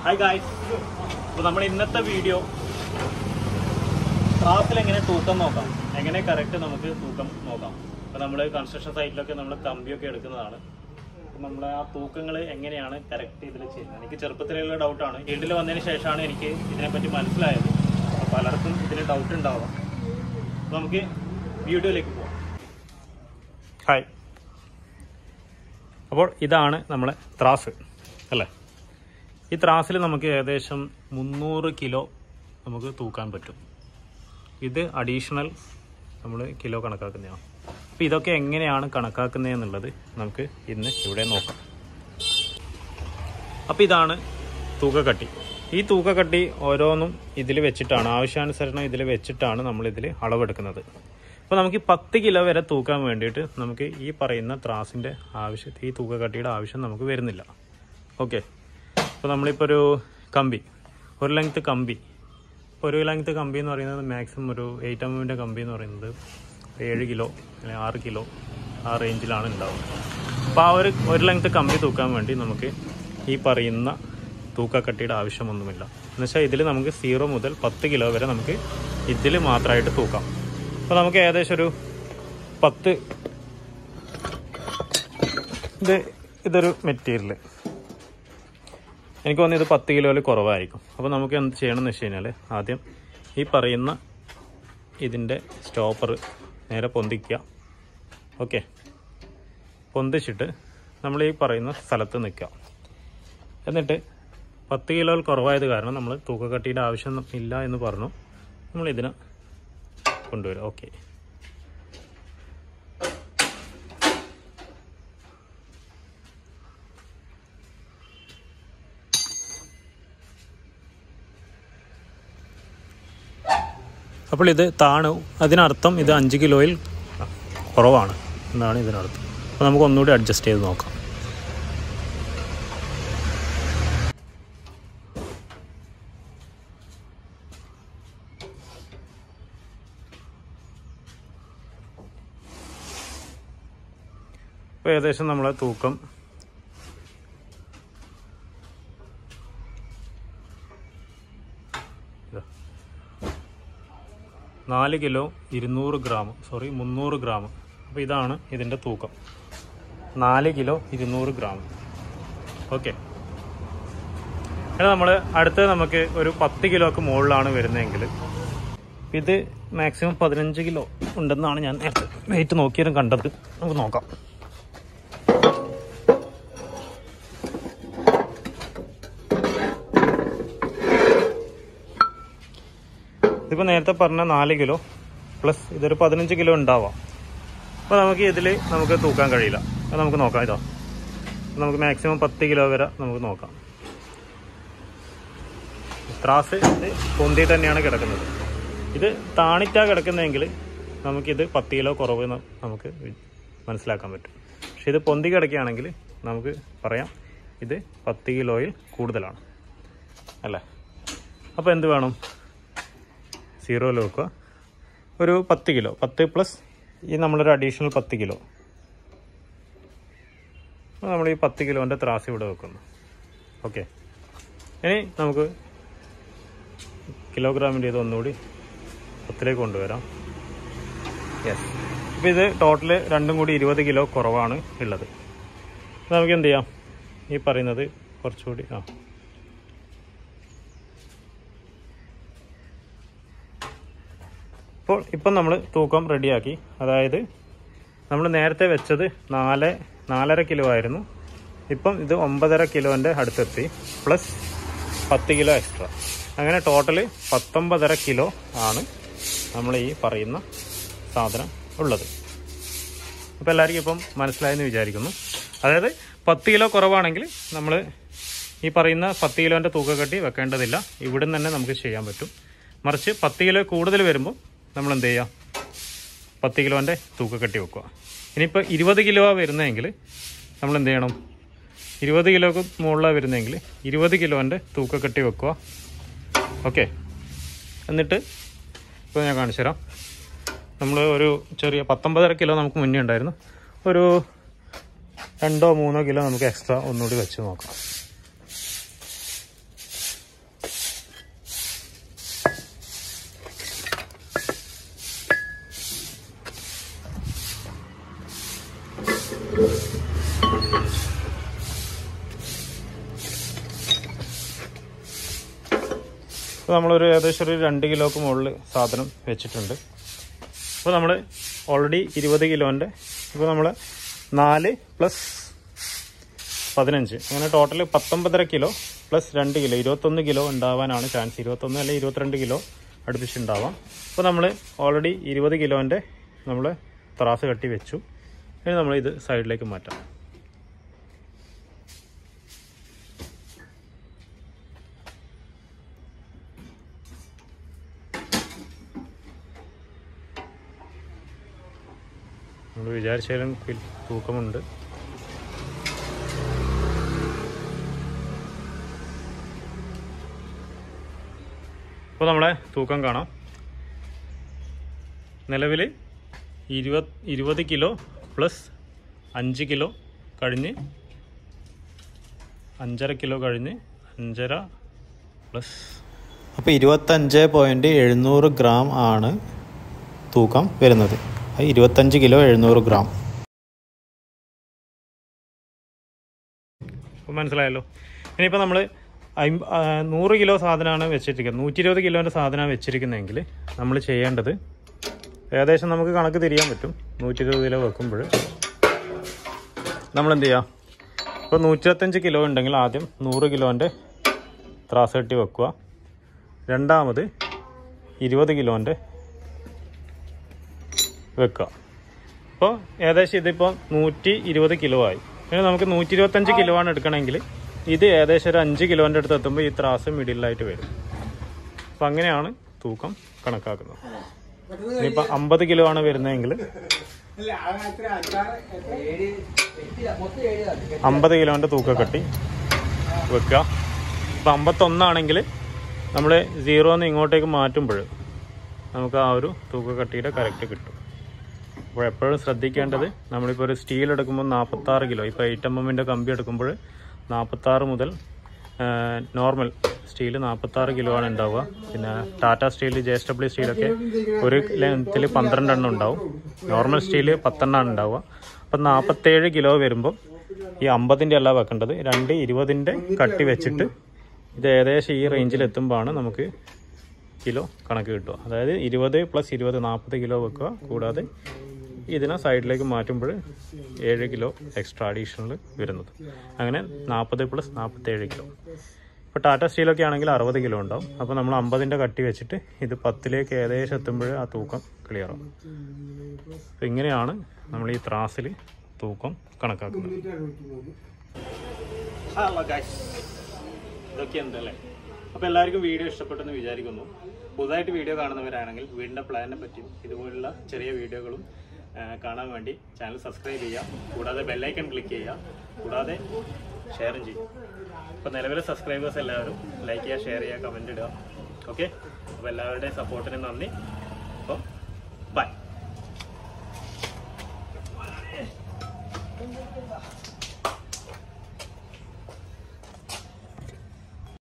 hi guys അപ്പോൾ നമ്മൾ ഇന്നത്തെ വീഡിയോ ക്ലാസ്സിൽ എങ്ങനെ തൂക്കം നോക്കാം എങ്ങനെ കറക്റ്റ് നമുക്ക് തൂക്കം നോക്കാം അപ്പോൾ നമ്മൾ കൺസ്ട്രക്ഷൻ സൈറ്റിലൊക്കെ നമ്മൾ കമ്പിയൊക്കെ എടുക്കുന്നതാണ് അപ്പോൾ നമ്മൾ ആ തൂക്കങ്ങൾ എങ്ങനെയാണ് കറക്റ്റ് ഇതിൽ ചെയ്യുന്നത് എനിക്ക് ചെറുപ്പത്തിലുള്ള ഡൗട്ടാണ് ഫീൽഡിൽ വന്നതിന് ശേഷമാണ് എനിക്ക് ഇതിനെപ്പറ്റി മനസ്സിലായത് അപ്പോൾ പലർക്കും ഇതിന് ഡൗട്ട് ഉണ്ടാവാം അപ്പോൾ നമുക്ക് വീഡിയോയിലേക്ക് പോകാം ഹായ് അപ്പോൾ ഇതാണ് നമ്മളെ ത്രാസ് അല്ലേ ഈ ത്രാസിൽ നമുക്ക് ഏകദേശം മുന്നൂറ് കിലോ നമുക്ക് തൂക്കാൻ പറ്റും ഇത് അഡീഷണൽ നമ്മൾ കിലോ കണക്കാക്കുന്നതാണ് അപ്പോൾ ഇതൊക്കെ എങ്ങനെയാണ് കണക്കാക്കുന്നത് എന്നുള്ളത് നമുക്ക് ഇന്ന് ഇവിടെ നോക്കാം അപ്പോൾ ഇതാണ് തൂക്കക്കട്ടി ഈ തൂക്കക്കട്ടി ഓരോന്നും ഇതിൽ വെച്ചിട്ടാണ് ആവശ്യാനുസരണം ഇതിൽ വെച്ചിട്ടാണ് നമ്മൾ ഇതിൽ അളവെടുക്കുന്നത് അപ്പോൾ നമുക്ക് ഈ പത്ത് കിലോ വരെ തൂക്കാൻ വേണ്ടിയിട്ട് നമുക്ക് ഈ പറയുന്ന ത്രാസിൻ്റെ ആവശ്യം ഈ തൂക്കക്കട്ടിയുടെ ആവശ്യം നമുക്ക് വരുന്നില്ല ഓക്കെ അപ്പോൾ നമ്മളിപ്പോൾ ഒരു കമ്പി ഒരു ലെങ്ത്ത് കമ്പി ഒരു ലെങ്ത്ത് കമ്പി എന്ന് പറയുന്നത് മാക്സിമം ഒരു എയ്റ്റ് എം എമ്മിൻ്റെ കമ്പി എന്ന് പറയുന്നത് ഏഴ് കിലോ അല്ലെങ്കിൽ ആറ് കിലോ ആ റേഞ്ചിലാണ് ഉണ്ടാവുക അപ്പോൾ ആ ഒരു ഒരു ലെങ്ത്ത് കമ്പി തൂക്കാൻ വേണ്ടി നമുക്ക് ഈ പറയുന്ന തൂക്കക്കട്ടിയുടെ ആവശ്യമൊന്നുമില്ല എന്നുവെച്ചാൽ ഇതിൽ നമുക്ക് സീറോ മുതൽ പത്ത് കിലോ വരെ നമുക്ക് ഇതിൽ മാത്രമായിട്ട് തൂക്കാം അപ്പോൾ നമുക്ക് ഏകദേശം ഒരു പത്ത് ഇത് ഇതൊരു മെറ്റീരിയൽ എനിക്ക് തോന്നുന്നു ഇത് പത്ത് കിലോയിൽ കുറവായിരിക്കും അപ്പോൾ നമുക്ക് എന്ത് ചെയ്യണം എന്ന് വെച്ച് കഴിഞ്ഞാൽ ആദ്യം ഈ പറയുന്ന ഇതിൻ്റെ സ്റ്റോപ്പർ നേരെ പൊന്തിക്കുക ഓക്കെ പൊന്തിച്ചിട്ട് നമ്മൾ ഈ പറയുന്ന സ്ഥലത്ത് നിൽക്കുക എന്നിട്ട് പത്ത് കിലോയിൽ കുറവായത് കാരണം നമ്മൾ തൂക്കക്കട്ടിയുടെ ആവശ്യം ഇല്ല എന്ന് പറഞ്ഞു നമ്മൾ ഇതിനെ കൊണ്ടുവരും ഓക്കെ അപ്പോൾ ഇത് താണു അതിനർത്ഥം ഇത് അഞ്ച് കിലോയിൽ കുറവാണ് എന്നാണ് ഇതിനർത്ഥം അപ്പോൾ നമുക്ക് ഒന്നുകൂടി അഡ്ജസ്റ്റ് ചെയ്ത് നോക്കാം അപ്പോൾ ഏകദേശം നമ്മളെ തൂക്കം ഇതാ നാല് കിലോ ഇരുന്നൂറ് ഗ്രാം സോറി മുന്നൂറ് ഗ്രാം അപ്പോൾ ഇതാണ് ഇതിൻ്റെ തൂക്കം നാല് കിലോ ഇരുന്നൂറ് ഗ്രാം ഓക്കെ ഇനി നമ്മൾ അടുത്തത് നമുക്ക് ഒരു പത്ത് കിലോക്ക് മുകളിലാണ് വരുന്നതെങ്കിൽ ഇത് മാക്സിമം പതിനഞ്ച് കിലോ ഉണ്ടെന്നാണ് ഞാൻ നേരത്തെ വെയിറ്റ് നോക്കിയാലും കണ്ടത് നമുക്ക് നോക്കാം ഇതിപ്പോൾ നേരത്തെ പറഞ്ഞ നാല് കിലോ പ്ലസ് ഇതൊരു പതിനഞ്ച് കിലോ ഉണ്ടാവാം അപ്പോൾ നമുക്ക് ഇതിൽ നമുക്ക് തൂക്കാൻ കഴിയില്ല അത് നമുക്ക് നോക്കാം ഇതാ നമുക്ക് മാക്സിമം പത്ത് കിലോ വരെ നമുക്ക് നോക്കാം ത്രാസ് ഇത് പൊന്തി തന്നെയാണ് കിടക്കുന്നത് ഇത് താണിറ്റാ കിടക്കുന്നതെങ്കിൽ നമുക്കിത് പത്ത് കിലോ കുറവ് എന്ന് നമുക്ക് മനസ്സിലാക്കാൻ പറ്റും പക്ഷെ ഇത് പൊന്തി കിടക്കുകയാണെങ്കിൽ നമുക്ക് പറയാം ഇത് പത്ത് കിലോയിൽ കൂടുതലാണ് അല്ലേ അപ്പോൾ എന്ത് വേണം സീറോയിൽ വെക്കുക ഒരു പത്ത് കിലോ പത്ത് പ്ലസ് ഈ നമ്മളൊരു അഡീഷണൽ പത്ത് കിലോ അപ്പോൾ നമ്മൾ ഈ പത്ത് കിലോൻ്റെ ത്രാസ് ഇവിടെ വെക്കുന്നു ഓക്കെ ഇനി നമുക്ക് കിലോഗ്രാമിൻ്റെ ഇത് ഒന്നുകൂടി പത്തിലേക്ക് കൊണ്ടുവരാം യെസ് അപ്പോൾ ഇത് ടോട്ടൽ രണ്ടും കൂടി ഇരുപത് കിലോ കുറവാണ് ഉള്ളത് നമുക്ക് എന്ത് ചെയ്യാം ഈ പറയുന്നത് കുറച്ചുകൂടി ആ ഇപ്പോൾ ഇപ്പം നമ്മൾ തൂക്കം റെഡിയാക്കി അതായത് നമ്മൾ നേരത്തെ വെച്ചത് നാല് നാലര കിലോ ആയിരുന്നു ഇപ്പം ഇത് ഒമ്പതര കിലോൻ്റെ അടുത്തെത്തി പ്ലസ് പത്ത് കിലോ എക്സ്ട്രാ അങ്ങനെ ടോട്ടൽ പത്തൊമ്പതര കിലോ ആണ് നമ്മൾ ഈ പറയുന്ന സാധനം ഉള്ളത് അപ്പോൾ എല്ലാവർക്കും ഇപ്പം മനസ്സിലായെന്ന് വിചാരിക്കുന്നു അതായത് പത്ത് കിലോ കുറവാണെങ്കിൽ നമ്മൾ ഈ പറയുന്ന പത്ത് കിലോൻ്റെ തൂക്കക്കട്ടി വെക്കേണ്ടതില്ല ഇവിടുന്ന് തന്നെ നമുക്ക് ചെയ്യാൻ പറ്റും മറിച്ച് പത്ത് കിലോ കൂടുതൽ വരുമ്പോൾ നമ്മൾ എന്ത് ചെയ്യുക പത്ത് കിലോൻ്റെ തൂക്കക്കട്ടി വെക്കുക ഇനിയിപ്പോൾ ഇരുപത് കിലോ വരുന്നതെങ്കിൽ നമ്മൾ എന്ത് ചെയ്യണം ഇരുപത് കിലോക്ക് മുകളിലാണ് വരുന്നതെങ്കിൽ ഇരുപത് കിലോൻ്റെ തൂക്കക്കട്ടി വെക്കുക ഓക്കെ എന്നിട്ട് ഇപ്പോൾ ഞാൻ കാണിച്ചു തരാം നമ്മൾ ഒരു ചെറിയ പത്തൊമ്പതര കിലോ നമുക്ക് മുന്നേ ഉണ്ടായിരുന്നു ഒരു രണ്ടോ മൂന്നോ കിലോ നമുക്ക് എക്സ്ട്രാ ഒന്നുകൂടി വെച്ച് നോക്കാം അപ്പോൾ നമ്മളൊരു ഏകദേശം ഒരു രണ്ട് കിലോക്ക് മുകളിൽ സാധനം വെച്ചിട്ടുണ്ട് അപ്പോൾ നമ്മൾ ഓൾറെഡി ഇരുപത് കിലോൻ്റെ ഇപ്പോൾ നമ്മൾ നാല് പ്ലസ് പതിനഞ്ച് അങ്ങനെ ടോട്ടൽ പത്തൊമ്പതര കിലോ പ്ലസ് രണ്ട് കിലോ ഇരുപത്തൊന്ന് കിലോ ഉണ്ടാവാനാണ് ചാൻസ് ഇരുപത്തൊന്ന് അല്ലെങ്കിൽ ഇരുപത്തിരണ്ട് കിലോ അടുപ്പിച്ചുണ്ടാവാം അപ്പോൾ നമ്മൾ ഓൾറെഡി ഇരുപത് കിലോൻ്റെ നമ്മൾ ത്രാസ് കട്ടി വെച്ചു ഇനി നമ്മൾ ഇത് സൈഡിലേക്ക് മാറ്റാം നമ്മൾ വിചാരിച്ചാലും കിൽ- തൂക്കമുണ്ട് ഇപ്പോൾ നമ്മളെ തൂക്കം കാണാം നിലവിൽ ഇരുപത് ഇരുപത് കിലോ പ്ലസ് അഞ്ച് കിലോ കഴിഞ്ഞ് അഞ്ചര കിലോ കഴിഞ്ഞ് അഞ്ചര പ്ലസ് അപ്പോൾ ഇരുപത്തഞ്ച് പോയിൻറ്റ് എഴുന്നൂറ് ഗ്രാം ആണ് തൂക്കം വരുന്നത് അത് ഇരുപത്തഞ്ച് കിലോ എഴുന്നൂറ് ഗ്രാം അപ്പോൾ മനസ്സിലായല്ലോ ഇനിയിപ്പോൾ നമ്മൾ അമ്പ ആ, നൂറ് കിലോ സാധനമാണ് വെച്ചിരിക്കുന്നത് നൂറ്റി ഇരുപത് കിലോൻ്റെ സാധനമാണ് വെച്ചിരിക്കുന്നതെങ്കിൽ നമ്മൾ ചെയ്യേണ്ടത് ഏകദേശം നമുക്ക് കണക്ക് തിരിയാൻ പറ്റും നൂറ്റി ഇരുപത് കിലോ വെക്കുമ്പോൾ നമ്മൾ എന്ത് ചെയ്യുക ഇപ്പോൾ നൂറ്റിരുപത്തഞ്ച് കിലോ ഉണ്ടെങ്കിൽ ആദ്യം നൂറ് കിലോൻ്റെ ത്രാസ് കെട്ടി വെക്കുക രണ്ടാമത് ഇരുപത് കിലോൻ്റെ വെക്കുക അപ്പോൾ ഏകദേശം ഇതിപ്പോൾ നൂറ്റി ഇരുപത് കിലോ ആയി ഇനി നമുക്ക് നൂറ്റി ഇരുപത്തഞ്ച് കിലോ ആണ് എടുക്കണമെങ്കിൽ ഇത് ഏകദേശം ഒരു അഞ്ച് കിലോൻ്റെ അടുത്ത് എത്തുമ്പോൾ ഈ ത്രാസ് മിഡിലായിട്ട് വരും അപ്പം അങ്ങനെയാണ് തൂക്കം കണക്കാക്കുന്നത് ഇനിയിപ്പോൾ അമ്പത് കിലോ ആണ് വരുന്നതെങ്കിൽ അമ്പത് കിലോൻ്റെ തൂക്കം കെട്ടി വെക്കുക ഇപ്പം അമ്പത്തൊന്നാണെങ്കിൽ നമ്മൾ സീറോന്ന് ഇങ്ങോട്ടേക്ക് മാറ്റുമ്പോൾ നമുക്ക് ആ ഒരു തൂക്കക്കട്ടിയുടെ കറക്റ്റ് കിട്ടും അപ്പോൾ എപ്പോഴും ശ്രദ്ധിക്കേണ്ടത് നമ്മളിപ്പോൾ ഒരു സ്റ്റീൽ എടുക്കുമ്പോൾ നാൽപ്പത്താറ് കിലോ ഇപ്പോൾ എയ്റ്റ് എം എമ്മിൻ്റെ കമ്പി എടുക്കുമ്പോൾ നാൽപ്പത്താറ് മുതൽ നോർമൽ സ്റ്റീൽ നാൽപ്പത്താറ് കിലോ ആണ് ഉണ്ടാവുക പിന്നെ Tata steel J S W സ്റ്റീലൊക്കെ ഒരു ലെങ്ത്തിൽ പന്ത്രണ്ടെണ്ണം ഉണ്ടാവും നോർമൽ സ്റ്റീൽ പത്തെണ്ണമാണ് ഉണ്ടാവുക അപ്പം നാൽപ്പത്തേഴ് കിലോ വരുമ്പോൾ ഈ അമ്പതിൻ്റെ അല്ല വെക്കേണ്ടത് രണ്ട് ഇരുപതിൻ്റെ കട്ടി വെച്ചിട്ട് ഇത് ഏകദേശം ഈ റേഞ്ചിൽ എത്തുമ്പോഴാണ് നമുക്ക് കിലോ കണക്ക് കിട്ടുക അതായത് ഇരുപത് പ്ലസ് ഇരുപത് നാൽപ്പത് കിലോ വെക്കുക കൂടാതെ ഇതിനെ സൈഡിലേക്ക് മാറ്റുമ്പോൾ ഏഴ് കിലോ എക്സ്ട്രാ അഡീഷണൽ വരുന്നത് അങ്ങനെ നാൽപ്പത് പ്ലസ് നാൽപ്പത്തേഴ് കിലോ ഇപ്പോൾ ടാറ്റ സ്റ്റീലൊക്കെ ആണെങ്കിൽ അറുപത് കിലോ ഉണ്ടാവും അപ്പോൾ നമ്മൾ അമ്പതിൻ്റെ കട്ടി വെച്ചിട്ട് ഇത് പത്തിലേക്ക് ഏകദേശം എത്തുമ്പോൾ ആ തൂക്കം ക്ലിയർ ആവും അപ്പോൾ ഇങ്ങനെയാണ് നമ്മൾ ഈ ത്രാസിൽ തൂക്കം കണക്കാക്കുന്നത് ഹലോ ഗൈസ് ഇതൊക്കെ ഉണ്ടല്ലേ അപ്പോൾ എല്ലാവർക്കും വീഡിയോ ഇഷ്ടപ്പെട്ടെന്ന് വിചാരിക്കുന്നു പുതുതായിട്ട് വീഡിയോ കാണുന്നവരാണെങ്കിൽ വീടിൻ്റെ പ്ലാനിനെ പറ്റിയും ഇതുപോലുള്ള ചെറിയ വീഡിയോകളും ആ, കാണാൻ വേണ്ടി ചാനൽ സബ്സ്ക്രൈബ് ചെയ്യുക കൂടാതെ ബെല്ലൈക്കൺ ക്ലിക്ക് ചെയ്യുക കൂടാതെ ഷെയറും ചെയ്യും അപ്പോൾ നിലവിലെ സബ്സ്ക്രൈബേഴ്സ് എല്ലാവരും ലൈക്ക് ചെയ്യുക ഷെയർ ചെയ്യുക കമൻറ്റ് ഇടുക ഓക്കെ അപ്പോൾ എല്ലാവരുടെയും സപ്പോർട്ടിന് നന്ദി അപ്പോൾ ബൈ